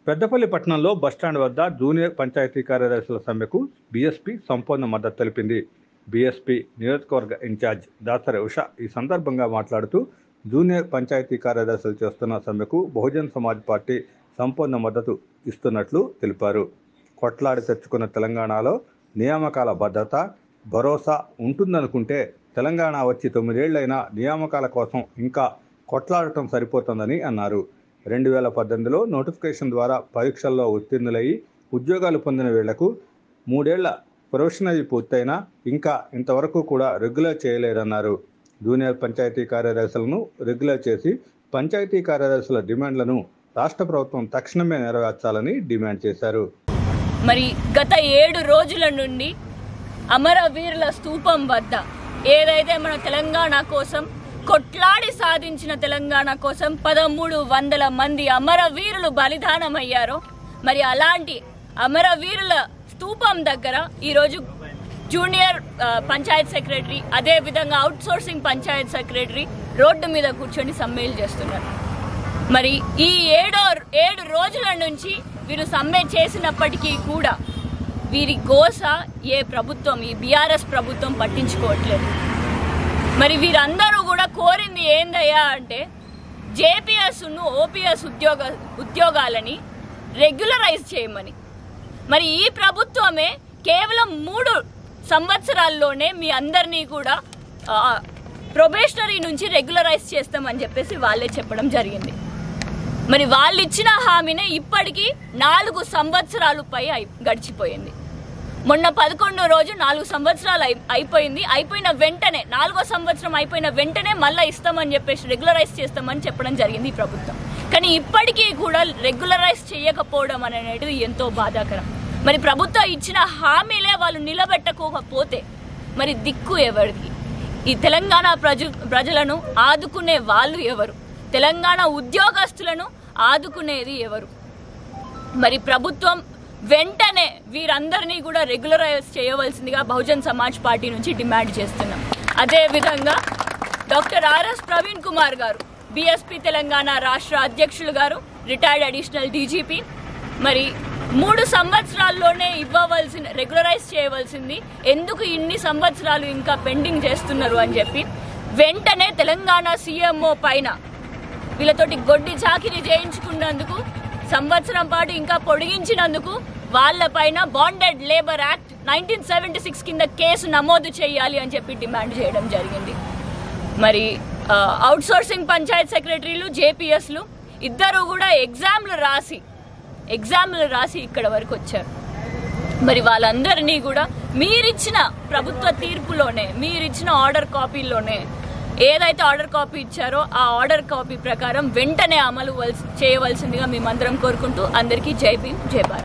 పెద్దపల్లి పట్టణంలో బస్టాండ్ వద్ద జూనియర్ పంచాయతీ కార్యదర్శుల సమ్మెకు బీఎస్పీ సంపూర్ణ మద్దతు తెలిపింది బీఎస్పీ నియోజకవర్గ ఇన్ఛార్జ్ దాసరి ఉష ఈ సందర్భంగా మాట్లాడుతూ జూనియర్ పంచాయతీ కార్యదర్శులు చేస్తున్న సమ్మెకు బహుజన్ సమాజ్ పార్టీ సంపూర్ణ మద్దతు ఇస్తున్నట్లు తెలిపారు కొట్లాడి తెచ్చుకున్న తెలంగాణలో నియామకాల భద్రత భరోసా ఉంటుందనుకుంటే తెలంగాణ వచ్చి తొమ్మిదేళ్లైనా నియామకాల కోసం ఇంకా కొట్లాడటం సరిపోతుందని అన్నారు రెండు వేల పద్దెనిమిదిలో నోటిఫికేషన్ ద్వారా పరీక్షల్లో ఉత్తీర్ణులయ్యి ఉద్యోగాలు పొందిన వీళ్లకు మూడేళ్ల ప్రొఫెషనల్ పూర్తయినా ఇంకా ఇంతవరకు కూడా రెగ్యులర్ చేయలేదన్నారు జూనియర్ పంచాయతీ కార్యదర్శులను రెగ్యులర్ చేసి పంచాయతీ కార్యదర్శుల డిమాండ్లను రాష్ట్ర ప్రభుత్వం తక్షణమే నెరవేర్చాలని డిమాండ్ చేశారు మరి గత ఏడు రోజుల నుండి అమరవీరుల స్తూపం వద్ద ఏదైతే మన తెలంగాణ కోసం కొట్లాడి సాధించిన తెలంగాణ కోసం పదమూడు వందల మంది అమరవీరులు బలిదానమయ్యారో మరి అలాంటి అమరవీరుల స్తూపం దగ్గర ఈరోజు జూనియర్ ఆ, పంచాయత్ సెక్రటరీ అదే విధంగా outsourcing panchayat secretary road మీద కూర్చొని సమ్మెలు చేస్తున్నారు మరి ఈ ఏడో ఏడు రోజుల నుంచి వీరు సమ్మె చేసినప్పటికీ కూడా వీరి గోస ఏ ప్రభుత్వం ఈ బీఆర్ఎస్ ప్రభుత్వం పట్టించుకోవట్లేదు మరి వీరందరూ కూడా కోరింది ఏందయ్యా అంటే జేపీఎస్ను ఓపీఎస్ ఉద్యోగ ఉద్యోగాలని రెగ్యులరైజ్ చేయమని మరి ఈ ప్రభుత్వమే కేవలం మూడు సంవత్సరాల్లోనే మీ అందరినీ కూడా ప్రొబేషనరీ నుంచి రెగ్యులరైజ్ చేస్తామని చెప్పేసి వాళ్ళే చెప్పడం జరిగింది మరి వాళ్ళు ఇచ్చిన హామీనే ఇప్పటికీ నాలుగు సంవత్సరాలు పై అయి- గడిచిపోయింది మొన్న పదకొండో రోజు నాలుగు సంవత్సరాలు అయి- అయిపోయింది అయిపోయిన వెంటనే నాలుగో సంవత్సరం అయిపోయిన వెంటనే మళ్ళీ ఇస్తామని చెప్పేసి రెగ్యులరైజ్ చేస్తామని చెప్పడం జరిగింది ఈ ప్రభుత్వం కానీ ఇప్పటికీ కూడా రెగ్యులరైజ్ చేయకపోవడం అనేది ఎంతో బాధాకరం మరి ప్రభుత్వం ఇచ్చిన హామీలే వాళ్ళు నిలబెట్టకపోతే మరి దిక్కు ఎవరిది ఈ తెలంగాణ ప్రజ ప్రజలను ఆదుకునే వాళ్ళు ఎవరు తెలంగాణ ఉద్యోగస్తులను ఆదుకునేది ఎవరు మరి ప్రభుత్వం వెంటనే వీరందరినీ కూడా రెగ్యులరైజ్ చేయవలసిందిగా బహుజన్ సమాజ్ పార్టీ నుంచి డిమాండ్ చేస్తున్నాం అదే విధంగా డాక్టర్ ఆర్ఎస్ ప్రవీణ్ కుమార్ గారు బీఎస్పీ తెలంగాణ రాష్ట్ర అధ్యక్షులు గారు రిటైర్డ్ అడిషనల్ డీజీపీ మరి మూడు సంవత్సరాల్లోనే ఇవ్వవలసిన రెగ్యులరైజ్ చేయవలసింది ఎందుకు ఇన్ని సంవత్సరాలు ఇంకా పెండింగ్ చేస్తున్నారు అని చెప్పి వెంటనే తెలంగాణ సీఎంఓ పైన వీళ్ళతోటి గొడ్డి చాకిరీ చేయించుకున్నందుకు సంవత్సరం పాటు ఇంకా పొడిగించినందుకు వాళ్ళపైన bonded labour act nineteen seventy six కింద కేసు నమోదు చేయాలి అని చెప్పి డిమాండ్ చేయడం జరిగింది మరి అవుట్ సోర్సింగ్ పంచాయత్ సెక్రటరీలు జేపీఎస్లు ఇద్దరు కూడా ఎగ్జామ్లు రాసి ఎగ్జామ్లు రాసి ఇక్కడ వరకు వచ్చారు మరి వాళ్ళందరినీ కూడా మీరిచ్చిన ప్రభుత్వ తీర్పులోనే మీరిచ్చిన ఆర్డర్ కాపీలోనే ఏదైతే ఆర్డర్ కాపీ ఇచ్చారో ఆ ఆర్డర్ కాపీ ప్రకారం వెంటనే అమలు వల్స్- చేయవలసిందిగా మేమందరం కోరుకుంటూ అందరికీ జై భీమ్ జై భారత్